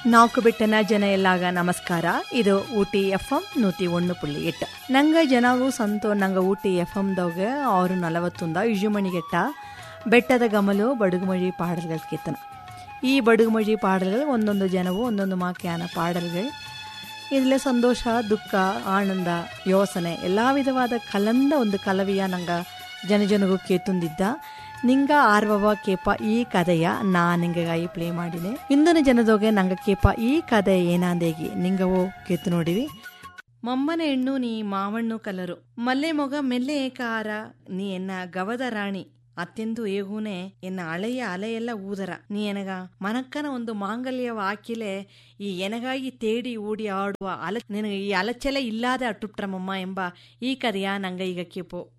ನಾಲ್ಕು ಬಿಟ್ಟನ ಜನ ಎಲ್ಲಾಗ ನಮಸ್ಕಾರ ಇದು ಊಟಿ ಎಫ್ ಎಂ ನೂತಿ ಒಂದು ಪುಳ್ಳಿ ಎಟ್ಟು ನಂಗೆ ಜನಗೂ ಸಂತೋ ನಂಗೆ ಊಟಿ ಎಫ್ ಎಮ್ದಾಗ ಆರು ನಲವತ್ತೊಂದ ಇಜುಮಣಿಗೆಟ್ಟ ಬೆಟ್ಟದ ಗಮಲು ಬಡುಗುಮಳಿ ಪಾಡಲ್ಗಳು ಕೀರ್ತನ ಈ ಬಡುಗುಮಳಿ ಪಾಡಲ್ಗಳು ಒಂದೊಂದು ಜನವು ಒಂದೊಂದು ಮಾಕ್ಯಾನ ಪಾಡಲ್ಗಳು ಇದರಲ್ಲೇ ಸಂತೋಷ ದುಃಖ ಆನಂದ ಯೋಸನೆ ಎಲ್ಲ ವಿಧವಾದ ಕಲಂದ ಒಂದು ಕಲವಿಯ ನಂಗೆ ಜನಜನಗೂ ಕೇತುಂದಿದ್ದ ನಿಂಗ ಆರ್ವವ ಕೇಪ ಈ ಕಥೆಯ ನಾ ನಿಂಗಾಗಿ ಪ್ಲೇ ಮಾಡಿದೆ ಇಂದಿನ ಜನದೋಗೆ ನಂಗ ಕೇಪ ಈ ಕಥೆ ಏನಾಂದೇಗಿ ನಿಂಗವೋ ಕೇತು ನೋಡಿವಿ ಮಮ್ಮನ ಹೆಣ್ಣು ನೀ ಮಾವಣ್ಣು ಕಲರು ಮಲ್ಲೆ ಮೊಗ ಮೆಲ್ಲೆ ಏಕಾರ ನೀ ಎನ್ನ ಗವದ ರಾಣಿ ಅತ್ತೆಂದು ಏಗೂನೆ ಎನ್ನ ಅಳೆಯ ಅಲೆಯೆಲ್ಲ ಊದರ ನೀ ಎನಗ ಮನಕ್ಕನ ಒಂದು ಮಾಂಗಲ್ಯವ ಹಾಕಿಲೆ ಈ ಎನಗಾಗಿ ತೇಡಿ ಊಡಿ ಆಡುವ ಅಲ ನಿನಗೆ ಈ ಅಲಚಲೆ ಇಲ್ಲದೆ ಅಟ್ಟುಟ್ರಮಮ್ಮ ಎಂಬ ಈ ಕಥೆಯ ನಂಗ ಈಗ ಕೇಪು